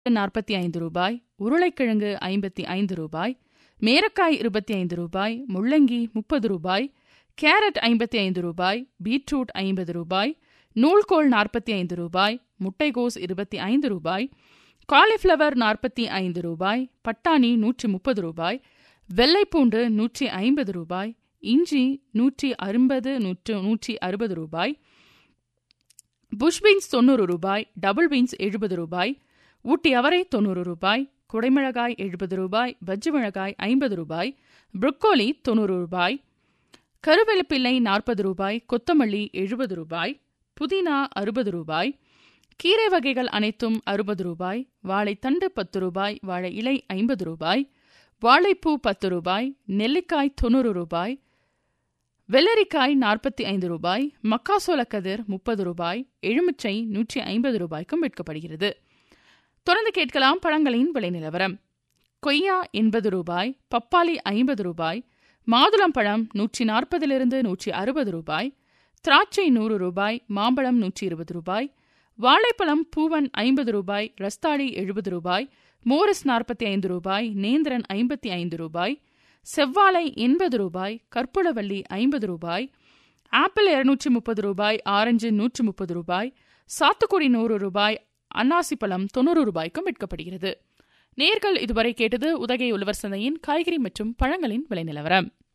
நாற்பத்தி ஐந்து ரூபாய் உருளைக்கிழங்கு ஐம்பத்தி ஐந்து ரூபாய் மேரக்காய் இருபத்தி ஐந்து ரூபாய் முள்ளங்கி முப்பது ரூபாய் கேரட் ஐம்பத்தி ஐந்து ரூபாய் பீட்ரூட் ஐம்பது ரூபாய் நூல்கோல் நாற்பத்தி ஐந்து ரூபாய் முட்டைகோஸ் இருபத்தி ஐந்து ரூபாய் காலிஃப்ளவர் நாற்பத்தி ஐந்து ரூபாய் பட்டாணி நூற்றி முப்பது ரூபாய் வெள்ளைப்பூண்டு நூற்றி ஐம்பது ரூபாய் இஞ்சி நூற்றி அறுபது நூற்று நூற்றி அறுபது ரூபாய் புஷ் பீன்ஸ் தொண்ணூறு ரூபாய் டபுள் பீன்ஸ் எழுபது ரூபாய் ஊட்டி அவரை தொண்ணூறு ரூபாய் குடைமிளகாய் எழுபது ரூபாய் பஜ்ஜி மிளகாய் ஐம்பது ரூபாய் புரோக்கோலி தொண்ணூறு ரூபாய் கருவேலப்பிள்ளை நாற்பது ரூபாய் கொத்தமல்லி எழுபது ரூபாய் புதினா அறுபது ரூபாய் கீரை வகைகள் அனைத்தும் அறுபது ரூபாய் வாழைத்தண்டு பத்து ரூபாய் வாழை இலை ஐம்பது ரூபாய் வாழைப்பூ பத்து ரூபாய் நெல்லிக்காய் தொண்ணூறு ரூபாய் வெள்ளரிக்காய் நாற்பத்தி ஐந்து ரூபாய் மக்காசோள கதிர் முப்பது ரூபாய் எலுமிச்சை நூற்றி ஐம்பது ரூபாய்க்கும் விற்கப்படுகிறது தொடர்ந்து கேட்கலாம் பழங்களின் விலை நிலவரம் கொய்யா எண்பது ரூபாய் பப்பாளி ஐம்பது ரூபாய் மாதுளம்பழம் நூற்றி நாற்பதிலிருந்து நூற்றி அறுபது ரூபாய் திராட்சை நூறு ரூபாய் மாம்பழம் நூற்றி இருபது ரூபாய் வாழைப்பழம் பூவன் ஐம்பது ரூபாய் ரஸ்தாளி எழுபது ரூபாய் மோரிஸ் நாற்பத்தி ஐந்து ரூபாய் நேந்திரன் ஐம்பத்தி ஐந்து ரூபாய் செவ்வாழை எண்பது ரூபாய் கற்பூரவல்லி ஐம்பது ரூபாய் ஆப்பிள் இருநூற்றி முப்பது ரூபாய் ஆரஞ்சு நூற்றி முப்பது ரூபாய் சாத்துக்குடி நூறு ரூபாய் அன்னாசி பழம் தொண்ணூறு ரூபாய்க்கும் விற்கப்படுகிறது நேர்கள் இதுவரை கேட்டது உதகை உழவர் சந்தையின் காய்கறி மற்றும் பழங்களின் விலை நிலவரம்